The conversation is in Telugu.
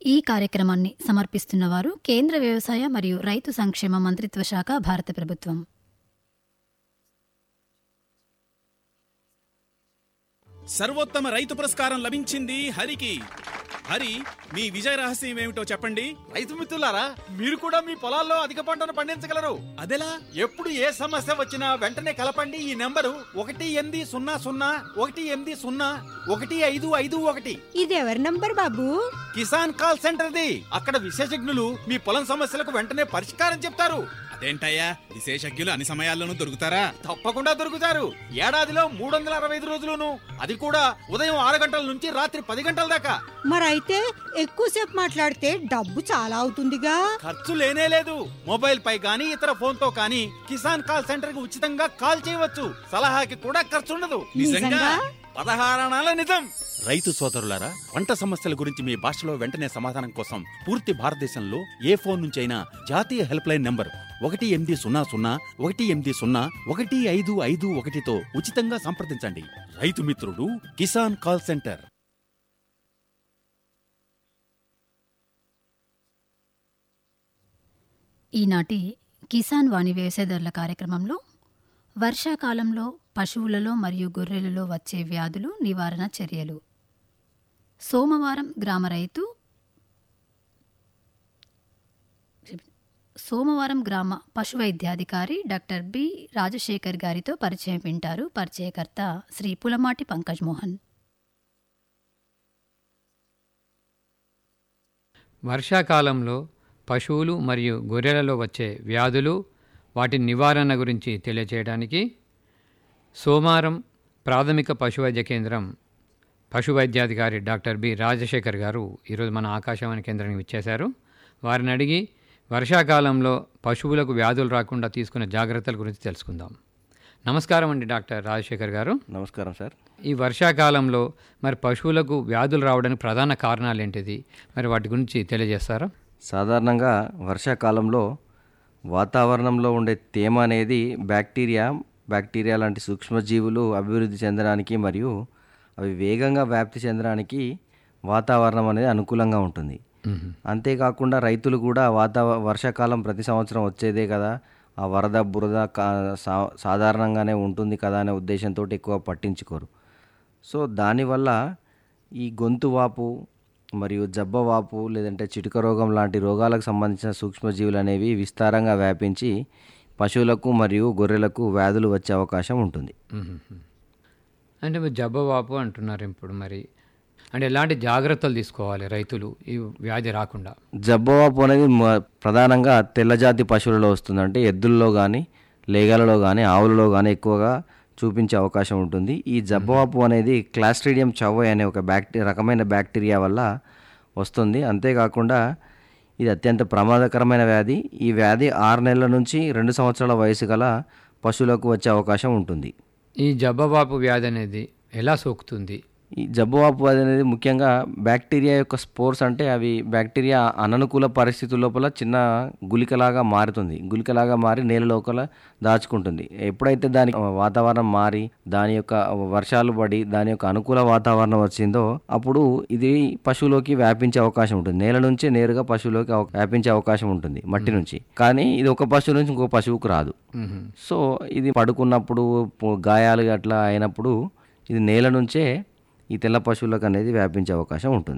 ఈ కార్యక్రమాన్ని సమర్పిస్తున్నవారు కేంద్ర వ్యవసాయ మరియు రైతు సంక్షేమ మంత్రిత్వ శాఖ భారత ప్రభుత్వం సర్వోత్తమ రైతు పురస్కారం లభించింది హరికి హరి మీ విజయ రహస్యం ఏమిటో చెప్పండి రైతు మిత్రులారా మీరు కూడా మీ పొలాల్లో అధిక పంటను పండించగలరు అదెలా ఎప్పుడు ఏ సమస్య వచ్చినా వెంటనే కలపండి ఈ నెంబరు ఒకటి ఎనిమిది సున్నా సున్నా ఒకటి ఎనిమిది సున్నా ఒకటి ఐదు ఐదు ఒకటి ఇది ఎవరి నంబర్ బాబు కిసాన్ కాల్ సెంటర్ది అక్కడ విశేషజ్ఞులు మీ పొలం సమస్యలకు వెంటనే పరిష్కారం చెప్తారు అదేంటయ్యా విశేషజ్ఞులు అన్ని సమయాల్లోనూ దొరుకుతారా తప్పకుండా దొరుకుతారు ఏడాదిలో మూడు వందల అరవై ఐదు రోజులును అది కూడా ఉదయం ఆరు గంటల నుంచి రాత్రి పది గంటల దాకా మరైతే ఎక్కువసేపు మాట్లాడితే డబ్బు చాలా అవుతుందిగా ఖర్చు లేనే లేదు మొబైల్ పై గానీ ఇతర ఫోన్ తో కానీ కిసాన్ కాల్ సెంటర్ కి ఉచితంగా కాల్ చేయవచ్చు సలహాకి కూడా ఖర్చు ఉండదు నిజంగా? పదహారణాల నిజం రైతు సోదరులారా పంట సమస్యల గురించి మీ భాషలో వెంటనే సమాధానం కోసం పూర్తి భారతదేశంలో ఏ ఫోన్ నుంచైనా జాతీయ హెల్ప్ లైన్ నంబర్ ఒకటి ఎనిమిది సున్నా సున్నా ఒకటి ఎనిమిది సున్నా ఒకటి ఐదు ఐదు ఒకటితో ఉచితంగా సంప్రదించండి రైతు మిత్రుడు కిసాన్ కాల్ సెంటర్ ఈనాటి కిసాన్ వాణి వ్యవసాయదారుల కార్యక్రమంలో వర్షాకాలంలో పశువులలో మరియు గొర్రెలలో వచ్చే వ్యాధులు నివారణ చర్యలు సోమవారం గ్రామ రైతు సోమవారం గ్రామ పశు వైద్యాధికారి డాక్టర్ బి రాజశేఖర్ గారితో పరిచయం వింటారు పరిచయకర్త శ్రీ పులమాటి పంకజ్ మోహన్ వర్షాకాలంలో పశువులు మరియు గొర్రెలలో వచ్చే వ్యాధులు వాటి నివారణ గురించి తెలియజేయడానికి సోమవారం ప్రాథమిక పశు వైద్య కేంద్రం పశు వైద్యాధికారి డాక్టర్ బి రాజశేఖర్ గారు ఈరోజు మన ఆకాశవాణి కేంద్రానికి ఇచ్చేశారు వారిని అడిగి వర్షాకాలంలో పశువులకు వ్యాధులు రాకుండా తీసుకునే జాగ్రత్తల గురించి తెలుసుకుందాం నమస్కారం అండి డాక్టర్ రాజశేఖర్ గారు నమస్కారం సార్ ఈ వర్షాకాలంలో మరి పశువులకు వ్యాధులు రావడానికి ప్రధాన కారణాలు ఏంటిది మరి వాటి గురించి తెలియజేస్తారా సాధారణంగా వర్షాకాలంలో వాతావరణంలో ఉండే తేమ అనేది బ్యాక్టీరియా బ్యాక్టీరియా లాంటి సూక్ష్మజీవులు అభివృద్ధి చెందడానికి మరియు అవి వేగంగా వ్యాప్తి చెందడానికి వాతావరణం అనేది అనుకూలంగా ఉంటుంది అంతేకాకుండా రైతులు కూడా వాతావ వర్షాకాలం ప్రతి సంవత్సరం వచ్చేదే కదా ఆ వరద బురద కా- సా- సాధారణంగానే ఉంటుంది కదా అనే ఉద్దేశంతో ఎక్కువ పట్టించుకోరు సో దానివల్ల ఈ గొంతు వాపు మరియు జబ్బ వాపు లేదంటే చిటుక రోగం లాంటి రోగాలకు సంబంధించిన సూక్ష్మజీవులు అనేవి విస్తారంగా వ్యాపించి పశువులకు మరియు గొర్రెలకు వ్యాధులు వచ్చే అవకాశం ఉంటుంది మ్మ్. అంటే మీరు జబ్బవాపు అంటున్నారు ఇప్పుడు మరి అంటే ఎలాంటి జాగ్రత్తలు తీసుకోవాలి రైతులు ఈ వ్యాధి రాకుండా జబ్బవాపు అనేది మ- ప్రధానంగా తెల్లజాతి పశువులలో వస్తుంది అంటే ఎద్దుల్లో కానీ లేగలలో కానీ ఆవులలో కానీ ఎక్కువగా చూపించే అవకాశం ఉంటుంది ఈ జబ్బవాపు అనేది క్లాస్ట్రీడియం చవ్వై అనే ఒక బ్యాక్టీ రకమైన బ్యాక్టీరియా వల్ల వస్తుంది అంతేకాకుండా ఇది అత్యంత ప్రమాదకరమైన వ్యాధి ఈ వ్యాధి ఆరు నెలల నుంచి రెండు సంవత్సరాల వయసు గల పశువులకు వచ్చే అవకాశం ఉంటుంది ఈ జబ్బవాపు వ్యాధి అనేది ఎలా సోకుతుంది ఈ జబ్బువాపు అనేది ముఖ్యంగా బ్యాక్టీరియా యొక్క స్పోర్స్ అంటే అవి బ్యాక్టీరియా అననుకూల పరిస్థితుల లోపల చిన్న గుళికలాగా మారుతుంది గుళికలాగా మారి నేల లోపల దాచుకుంటుంది ఎప్పుడైతే దాని వాతావరణం మారి దాని యొక్క వర్షాలు పడి దాని యొక్క అనుకూల వాతావరణం వచ్చిందో అప్పుడు ఇది పశువులోకి వ్యాపించే అవకాశం ఉంటుంది నేల నుంచి నేరుగా పశువులోకి అవ- వ్యాపించే అవకాశం ఉంటుంది మట్టి నుంచి కానీ ఇది ఒక పశువు నుంచి ఇంకో పశువుకు రాదు మ్మ్. సో ఇది పడుకున్నప్పుడు పో- గాయాలు అట్లా అయినప్పుడు ఇది నేల నుంచే ఈ తెల్ల పశువులకు అనేది వ్యాపించే అవకాశం ఉంటుంది